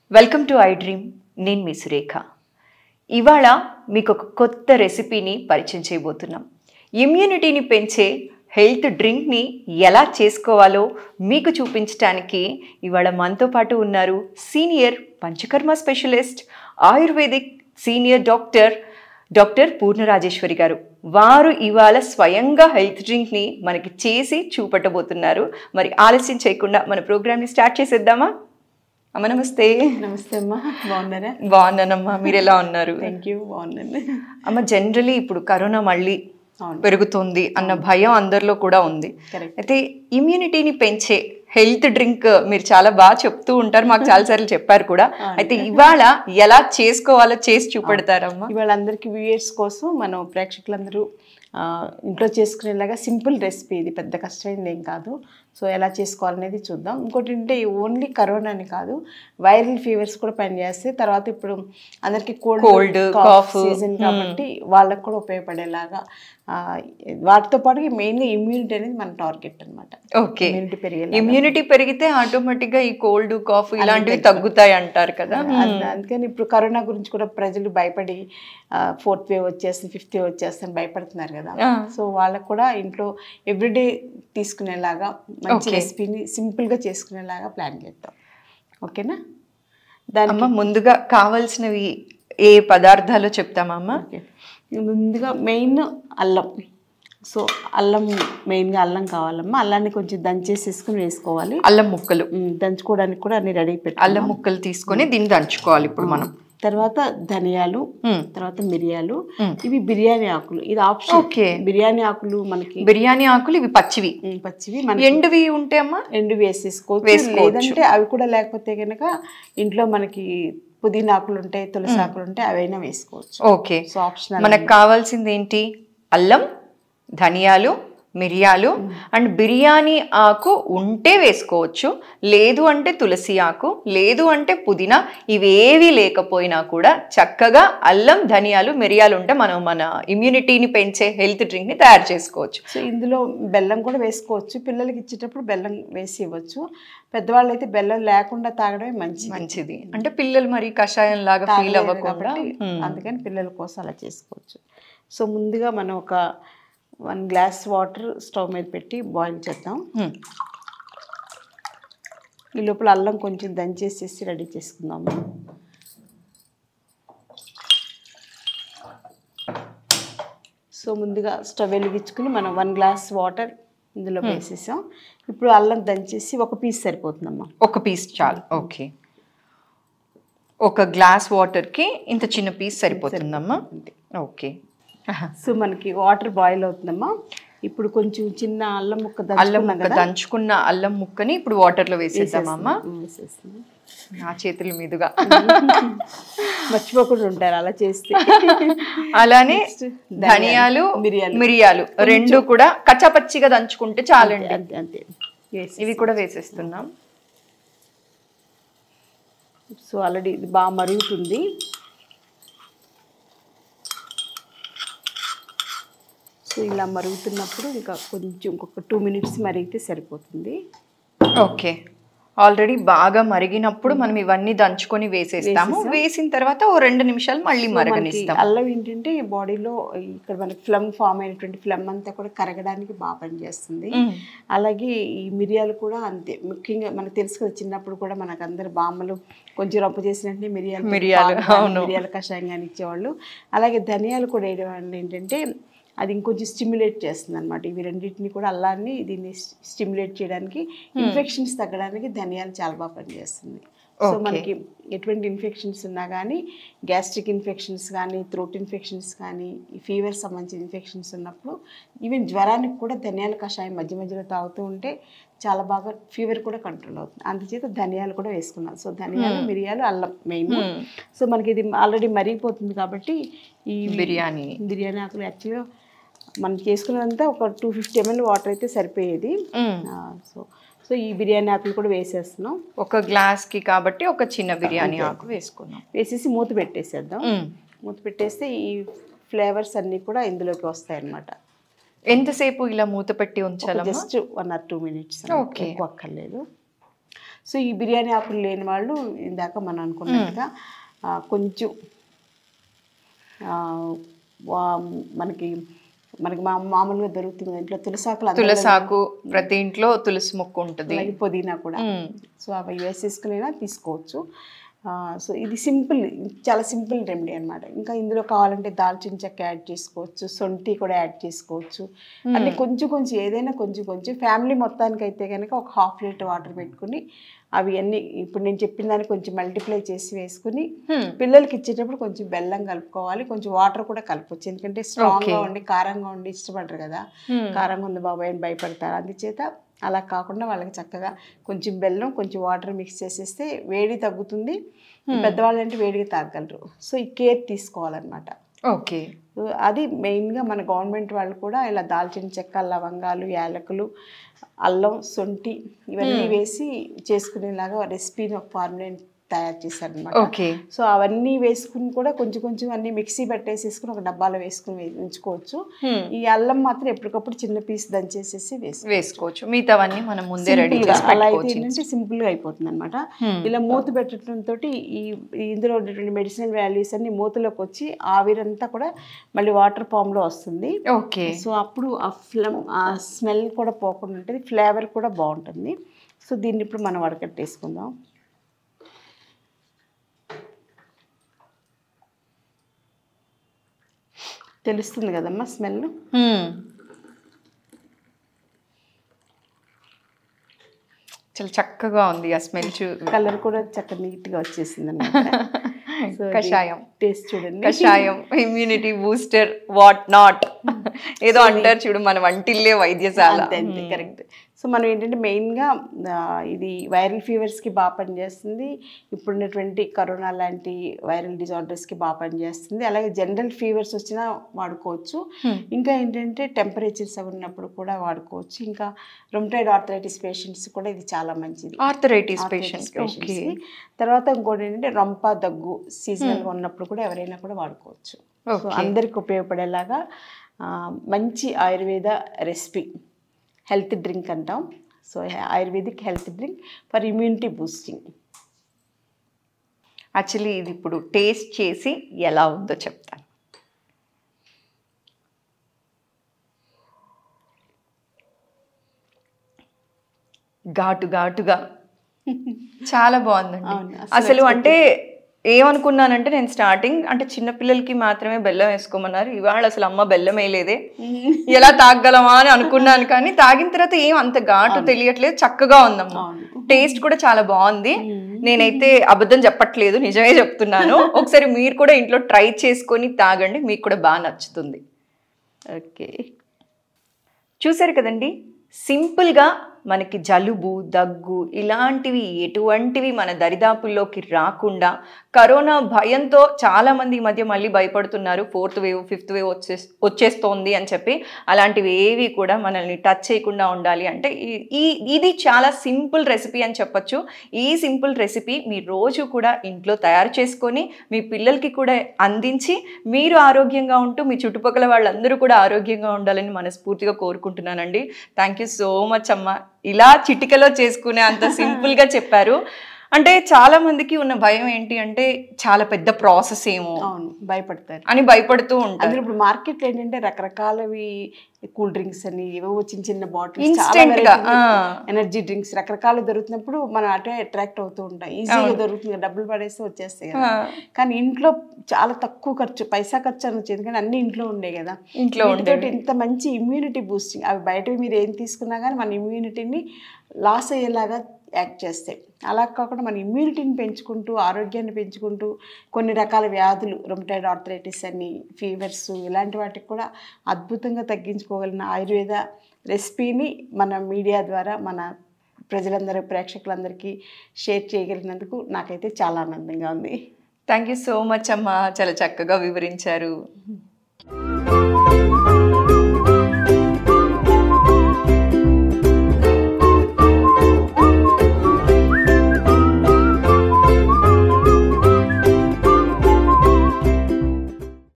Welcome to I dream నేను మీ సురేఖ ఇవాళ మీకు ఒక కొత్త రెసిపీని పరిచయం చేయబోతున్నాం ఇమ్యూనిటీని పెంచే హెల్త్ డ్రింక్ని ఎలా చేసుకోవాలో మీకు చూపించడానికి ఇవాళ మనతో పాటు ఉన్నారు senior panchakarma specialist ayurvedic senior doctor doctor Purnarajeshwari గారు వారు ఇవాళ స్వయంగా హెల్త్ డ్రింక్ని మనకి చేసి చూపెట్టబోతున్నారు మరి ఆలస్యం చేయకుండా మన ప్రోగ్రామ్ని స్టార్ట్ చేసేద్దామా అమ్మ నమస్తే నమస్తే అమ్మా బాగున్నారా బాగున్నానమ్మా మీరు ఎలా ఉన్నారు థ్యాంక్ యూ బాగున్నాను అమ్మ జనరలీ ఇప్పుడు కరోనా మళ్ళీ అవును. పెరుగుతుంది అన్న భయం అందరిలో కూడా ఉంది Correct. అయితే ఇమ్యూనిటీని పెంచే హెల్త్ డ్రింక్ మీరు చాలా బాగా చెప్తూ ఉంటారు మాకు చాలా సార్లు చెప్పారు కూడా అయితే ఇవాళ ఎలా చేసుకోవాలో చేసి చూపెడతారమ్మా ఇవాళ అందరికి వ్యూయర్స్ కోసం మనం ప్రేక్షకులందరూ ఆ, ఇంట్లో చేసుకునేలాగా సింపుల్ రెసిపీ ఇది పెద్ద కష్టమైంది ఏం కాదు సో ఎలా చేసుకోవాలనేది చూద్దాం ఇంకోటి అంటే ఓన్లీ కరోనా అని కాదు వైరల్ ఫీవర్స్ కూడా పనిచేస్తాయి తర్వాత ఇప్పుడు అందరికి కోల్డ్ Cold, cough. సీజన్ కాబట్టి వాళ్ళకు కూడా ఉపయోగపడేలాగా ఆ, వాటితో పాటు మెయిన్గా ఇమ్యూనిటీ అనేది మన టార్గెట్ అనమాట ఓకే ఇమ్యూనిటీ పెరిగేలా ఇమ్యూనిటీ పెరిగితే ఆటోమేటిక్ గా ఈ కోల్డ్ కాఫ్ ఇలాంటివి తగ్గుతాయి అంటారు కదా అంద- అందుకని ఇప్పుడు కరోనా గురించి కూడా ప్రజలు భయపడి ఫోర్త్ వేవ్ వచ్చేస్తుంది ఫిఫ్త్ వేవ్ వచ్చేస్తుంది భయపడుతున్నారు కదా ఆ. సో వాళ్ళకు కూడా ఇంట్లో ఎవ్రీడే తీసుకునేలాగా మంచి రెసిపీని సింపుల్గా చేసుకునేలాగా ప్లాన్ చేద్దాం ఓకేనా దానికి అమ్మ ముందుగా కావాల్సినవి ఏ పదార్థాలు చెప్తామమ్మా ఓకే. ముందుగా మెయిన్ అల్లం సో అల్లం మెయిన్గా అల్లం కావాలమ్మా అల్లాన్ని కొంచెం దంచేసేసుకుని వేసుకోవాలి అల్లం ముక్కలు ఉమ్, దంచుకోవడానికి కూడా అన్ని రెడీ పెట్టి అల్లం ముక్కలు తీసుకొని దీన్ని దంచుకోవాలి ఇప్పుడు మనం తర్వాత ధనియాలు మ్మ్. తర్వాత మిరియాలు మ్మ్. ఇవి బిర్యానీ ఆకులు ఇది ఆప్షన్ ఓకే బిర్యానీ ఆకులు మనకి బిర్యానీ ఆకులు ఇవి పచ్చివి మ్మ్, పచ్చివి మన ఎండువి ఉంటే అమ్మా ఎండు వేసేసుకోవచ్చు వేసుకోవచ్చు. లేదంటే అవి కూడా లేకపోతే కనుక ఇంట్లో మనకి పుదీనా ఆకులు ఉంటాయి తులసి ఆకులు ఉంటాయి అవైనా వేసుకోవచ్చు ఓకే సో ఆప్షనల్ మనకు కావాల్సింది ఏంటి అల్లం ధనియాలు మిరియాలు అండ్ బిర్యానీ ఆకు ఉంటే వేసుకోవచ్చు లేదు అంటే తులసి ఆకు లేదు అంటే పుదీనా ఇవేవి లేకపోయినా కూడా చక్కగా అల్లం ధనియాలు మిరియాలు ఉంటే మనం మన ఇమ్యూనిటీని పెంచే హెల్త్ డ్రింక్ని తయారు చేసుకోవచ్చు సో ఇందులో బెల్లం కూడా వేసుకోవచ్చు పిల్లలకి ఇచ్చేటప్పుడు బెల్లం వేసి ఇవ్వచ్చు పెద్దవాళ్ళు అయితే బెల్లం లేకుండా తాగడమే మంచిది మంచిది అంటే పిల్లలు మరి కషాయం లాగా ఫీల్ తాగలేరు అవ్వకుండా కాబట్టి అందుకని పిల్లల కోసం అలా చేసుకోవచ్చు సో ముందుగా మనం ఒక వన్ గ్లాస్ వాటర్ స్టవ్ మీద పెట్టి బాయిల్ చేద్దాం హ్మ్. ఈ లోపల అల్లం కొంచెం దంచేసేసి రెడీ చేసుకుందాము సో ముందుగా స్టవ్ వెలిగించుకుని మనం వన్ గ్లాస్ వాటర్ ఇందులో వేసేసాం ఇప్పుడు అల్లం దంచేసి ఒక పీస్ సరిపోతుందమ్మా ఒక పీస్ చాలు ఓకే ఒక గ్లాస్ వాటర్కి ఇంత చిన్న పీస్ సరిపోతుందమ్మా అంతే ఓకే సో మనకి వాటర్ బాయిల్ అవుతుందమ్మా ఇప్పుడు కొంచెం చిన్న అల్లం ముక్క అల్లం దంచుకున్నాం ముక్క కదా దంచుకున్న అల్లం ముక్కని ఇప్పుడు వాటర్లో వేసేద్దామమ్మా వేసేస్తున్నాం. నా చేతుల మీదుగా మర్చిపోకుండా ఉంటారు అలా చేస్తే అలానే ధనియాలు మిరియాలు. మిరియాలు రెండు కూడా కచ్చాపచ్చిగా దంచుకుంటే చాలండి అంతే అంతే వేసి ఇవి కూడా వేసేస్తున్నాం సో ఆల్రెడీ ఇది బాగా మరుగుతుంది సో ఇలా మరుగుతున్నప్పుడు ఇంకా కొంచెం ఇంకొక టూ మినిట్స్ మరిగితే సరిపోతుంది ఓకే ఆల్రెడీ బాగా మరిగినప్పుడు మనం ఇవన్నీ దంచుకొని వేసేస్తాము వేసిన తర్వాత ఓ రెండు నిమిషాలు మళ్ళీ మనకి మరగనిస్తాం అల్లం ఏంటంటే బాడీలో ఇక్కడ మనకి ఫ్లమ్ ఫామ్ అయినటువంటి ఫ్లమ్ అంతా కూడా కరగడానికి బాగా పనిచేస్తుంది మ్మ్. అలాగే ఈ మిరియాలు కూడా అంతే ముఖ్యంగా మనకు తెలుసు కదా చిన్నప్పుడు కూడా మనకు అందరు బామ్మలు కొంచెం రొప్ప చేసినట్టే మిరియాలు మిరియాలు, పాలు కానీ, అవును. మిరియాల కషాయం కానీ ఇచ్చేవాళ్ళు అలాగే ధనియాలు కూడా వేయడం వల్ల ఏంటంటే అది ఇంకొంచెం స్టిమ్యులేట్ చేస్తుంది అనమాట ఇవి రెండింటిని కూడా అల్లాన్ని దీన్ని స్టిమ్యులేట్ చేయడానికి ఇన్ఫెక్షన్స్ తగ్గడానికి ధనియాలు చాలా బాగా పనిచేస్తుంది సో Okay. మనకి ఎటువంటి ఇన్ఫెక్షన్స్ ఉన్నా కానీ గ్యాస్ట్రిక్ ఇన్ఫెక్షన్స్ కానీ థ్రోట్ ఇన్ఫెక్షన్స్ కానీ ఈ ఫీవర్ సంబంధించిన ఇన్ఫెక్షన్స్ ఉన్నప్పుడు ఈవెన్ జ్వరానికి కూడా ధనియాల కషాయం మధ్య మధ్యలో తాగుతూ ఉంటే చాలా బాగా ఫీవర్ కూడా కంట్రోల్ అవుతుంది అందుచేత ధనియాలు కూడా వేసుకున్నాం సో ధనియాలు మిరియాలు అల్లం మెయిన్ సో మనకి ఇది ఆల్రెడీ మరిగిపోతుంది కాబట్టి ఈ బిర్యానీ బిర్యానీ ఆకులు యాక్చువల్గా మనం చేసుకున్నదంతా ఒక టూ ఫిఫ్టీ ఎంఎల్ వాటర్ అయితే సరిపోయేది మ్మ్. ఆ, సో సో ఈ బిర్యానీ ఆకులు కూడా వేసేస్తున్నాం ఒక గ్లాస్ కి కాబట్టి ఒక చిన్న బిర్యానీ ఆకు వేసుకున్నాం వేసేసి మూత పెట్టేసేద్దాం మ్మ్. మూత పెట్టేస్తే ఈ ఫ్లేవర్స్ అన్నీ కూడా ఇందులోకి వస్తాయి అన్నమాట ఎంతసేపు ఇలా మూత పెట్టి ఉంచాలమ్మా just one or two minutes Okay. ఎక్కువ అక్కర్లేదు సో ఈ బిర్యానీ ఆకులు లేని వాళ్ళు ఇందాక మనం అనుకున్నట్టుగా ఆ, కొంచెం ఆ, వా- మనకి మనకి మా మామూలుగా దొరుకుతుంది ఇంట్లో తులసాకులు అందరిలో తులసాకు ప్రతి ఇంట్లో తులసి మొక్క ఉంటుంది అలాగే పుదీనా కూడా మ్మ్. సో అవి వేసేసుకునైనా తీసుకోవచ్చు ఆ, సో ఇది సింపుల్ చాలా సింపుల్ రెమెడీ అన్నమాట ఇంకా ఇందులో కావాలంటే దాల్చిన చెక్క యాడ్ చేసుకోవచ్చు సొంటి కూడా యాడ్ చేసుకోవచ్చు అన్ని కొంచెం కొంచెం ఏదైనా కొంచెం కొంచెం ఫ్యామిలీ మొత్తానికి అయితే కనుక ఒక హాఫ్ లీటర్ వాటర్ పెట్టుకుని అవి అన్ని ఇప్పుడు నేను చెప్పిన దాన్ని కొంచెం మల్టిప్లై చేసి వేసుకుని Hmm. పిల్లలకి ఇచ్చేటప్పుడు కొంచెం బెల్లం కలుపుకోవాలి కొంచెం వాటర్ కూడా కలపవచ్చు ఎందుకంటే స్ట్రాంగ్గా Okay. ఉండి కారంగా ఉండి ఇష్టపడరు కదా Hmm. కారంగా ఉంది బాబాయ్ అని భయపడతారు అందుచేత అలా కాకుండా వాళ్ళకి చక్కగా కొంచెం బెల్లం కొంచెం వాటర్ మిక్స్ చేసేస్తే వేడి తగ్గుతుంది పెద్దవాళ్ళు అంటే వేడిగా తాగలరు సో ఈ కేర్ తీసుకోవాలన్నమాట ఓకే సో అది మెయిన్గా మన గవర్నమెంట్ వాళ్ళు కూడా ఇలా దాల్చిన చెక్క లవంగాలు యాలకులు అల్లం సొంటి ఇవన్నీ వేసి చేసుకునేలాగా రెసిపీని ఒక ఫార్ములేట్ తయారు చేశారనమాట ఓకే సో అవన్నీ వేసుకుని కూడా కొంచెం కొంచెం అన్ని మిక్సీ పట్టేసేసుకుని ఒక డబ్బాలో వేసుకుని వే- ఉంచుకోవచ్చు Hmm. ఈ అల్లం మాత్రం ఎప్పటికప్పుడు చిన్న పీస్ దంచేసేసి వేసుకోవచ్చు వేసుకోవచ్చు మిగతావన్నీ మనం ముందే రెడీ Simple గా, చేసి అలా అయితే పెట్టుకోవచ్చు ఏంటంటే సింపుల్ గా అయిపోతుంది అనమాట Hmm. ఇలా మూత పెట్టడం తోటి ఈ ఈ ఇందులో ఉన్నటువంటి మెడిసినల్ వాల్యూస్ అన్ని మూతలోకి వచ్చి ఆవిరంతా కూడా మళ్ళీ వాటర్ ఫామ్ లో వస్తుంది ఓకే సో అప్పుడు ఆ ఫ్లమ్ ఆ స్మెల్ కూడా పోకుండా ఉంటుంది ఫ్లేవర్ కూడా బాగుంటుంది సో దీన్ని ఇప్పుడు మనం వడకట్టేసుకుందాం తెలుస్తుంది కదమ్మా స్మెల్ Hmm. చాలా చక్కగా ఉంది ఆ స్మెల్ చూ కలర్ కూడా చక్కగా నీట్ గా వచ్చేసింది అనమాట కషాయం టేస్ట్ చూడండి కషాయం ఇమ్యూనిటీ బూస్టర్ వాట్ నాట్ ఏదో అంటారు చూడు మన వంటిల్లే వైద్యశాల అంతే అంతే కరెక్ట్ సో మనం ఏంటంటే మెయిన్గా ఇది వైరల్ ఫీవర్స్కి బాగా పనిచేస్తుంది ఇప్పుడున్నటువంటి కరోనా లాంటి వైరల్ డిజార్డర్స్కి బాగా పనిచేస్తుంది అలాగే జనరల్ ఫీవర్స్ వచ్చినా వాడుకోవచ్చు ఇంకా ఏంటంటే టెంపరేచర్స్ అవి ఉన్నప్పుడు కూడా వాడుకోవచ్చు ఇంకా రొమటైడ్ ఆర్థరైటిస్ పేషెంట్స్ కూడా ఇది చాలా మంచిది arthritis Arthritis patients patients okay కి. తర్వాత ఇంకోటి ఏంటంటే రొంప దగ్గు సీజనల్గా ఉన్నప్పుడు కూడా ఎవరైనా కూడా వాడుకోవచ్చు సో Okay. అందరికి ఉపయోగపడేలాగా ఆ, మంచి ఆయుర్వేద రెసిపీ హెల్త్ డ్రింక్ అంటాం so ayurvedic health drink for immunity boosting actually ఇది ఇప్పుడు టేస్ట్ చేసి ఎలా ఉందో చెప్తాను ఘాటు ఘాటుగా చాలా బాగుందండి అవును, అసలు అసలు అంటే ఏమనుకున్నానంటే నేను స్టార్టింగ్ అంటే చిన్నపిల్లలకి మాత్రమే బెల్లం వేసుకోమన్నారు ఇవాళ అసలు అమ్మ బెల్లం వేయలేదే ఎలా తాగలమా అని అనుకున్నాను కానీ తాగిన తర్వాత ఏం అంత ఘాటు తెలియట్లేదు చక్కగా ఉందమ్మా అవును. టేస్ట్ కూడా చాలా బాగుంది నేనైతే అబద్ధం చెప్పట్లేదు నిజమే చెప్తున్నాను ఒకసారి మీరు కూడా ఇంట్లో ట్రై చేసుకొని తాగండి మీకు కూడా బాగా నచ్చుతుంది ఓకే చూసారు కదండి సింపుల్గా మనకి జలుబు దగ్గు ఇలాంటివి ఎటువంటివి మన దరిదాపుల్లోకి రాకుండా కరోనా భయంతో చాలామంది ఈ మధ్య మళ్ళీ భయపడుతున్నారు ఫోర్త్ వేవ్ ఫిఫ్త్ వేవ్ వచ్చే వచ్చేస్తోంది అని చెప్పి అలాంటివి ఏవి కూడా మనల్ని టచ్ చేయకుండా ఉండాలి అంటే ఈ- ఈ ఇది చాలా సింపుల్ రెసిపీ అని చెప్పొచ్చు ఈ సింపుల్ రెసిపీ మీరు రోజు కూడా ఇంట్లో తయారు చేసుకొని మీ పిల్లలకి కూడా అందించి మీరు ఆరోగ్యంగా ఉంటూ మీ చుట్టుపక్కల వాళ్ళందరూ కూడా ఆరోగ్యంగా ఉండాలని మనస్ఫూర్తిగా కోరుకుంటున్నానండి థ్యాంక్ యూ సో మచ్ అమ్మ ఇలా చిటికలో చేసుకునే అంత సింపుల్గా చెప్పారు అంటే చాలా మందికి ఉన్న భయం ఏంటి అంటే చాలా పెద్ద ప్రాసెస్ ఏమో అవును భయపడతారు అని భయపడుతూ ఉంటారు అందులో ఇప్పుడు మార్కెట్లో ఏంటంటే రకరకాలవి కూల్ డ్రింక్స్ అని ఏవో చిన్న చిన్న బాటిల్స్ Instant గా, ఆ. ఎనర్జీ డ్రింక్స్ రకరకాలు దొరుకుతున్నప్పుడు మనం అటే అట్రాక్ట్ అవుతూ ఉంటాం ఈజీగా దొరుకుతుంది కదా, డబ్బులు పడేస్తే వచ్చేస్తాయి కదా కానీ ఇంట్లో చాలా తక్కువ ఖర్చు పైసా ఖర్చు అని వచ్చేది కానీ అన్ని ఇంట్లో ఉండే కదా ఇంట్లో వీటితోటి ఇంత మంచి ఇమ్యూనిటీ బూస్టింగ్ అవి బయటవి మీరు ఏం తీసుకున్నా కానీ మన ఇమ్యూనిటీని లాస్ అయ్యేలాగా యాక్ట్ చేస్తాయి అలా కాకుండా మన ఇమ్యూనిటీని పెంచుకుంటూ ఆరోగ్యాన్ని పెంచుకుంటూ కొన్ని రకాల వ్యాధులు రొమటైడ్ ఆర్థరైటిస్ అని ఫీవర్స్ ఇలాంటి వాటికి కూడా అద్భుతంగా తగ్గించుకోగలిగిన ఆయుర్వేద రెసిపీని మన మీడియా ద్వారా మన ప్రజలందరూ ప్రేక్షకులందరికీ షేర్ చేయగలిగినందుకు నాకైతే చాలా ఆనందంగా ఉంది థ్యాంక్ యూ సో మచ్ అమ్మా చాలా చక్కగా వివరించారు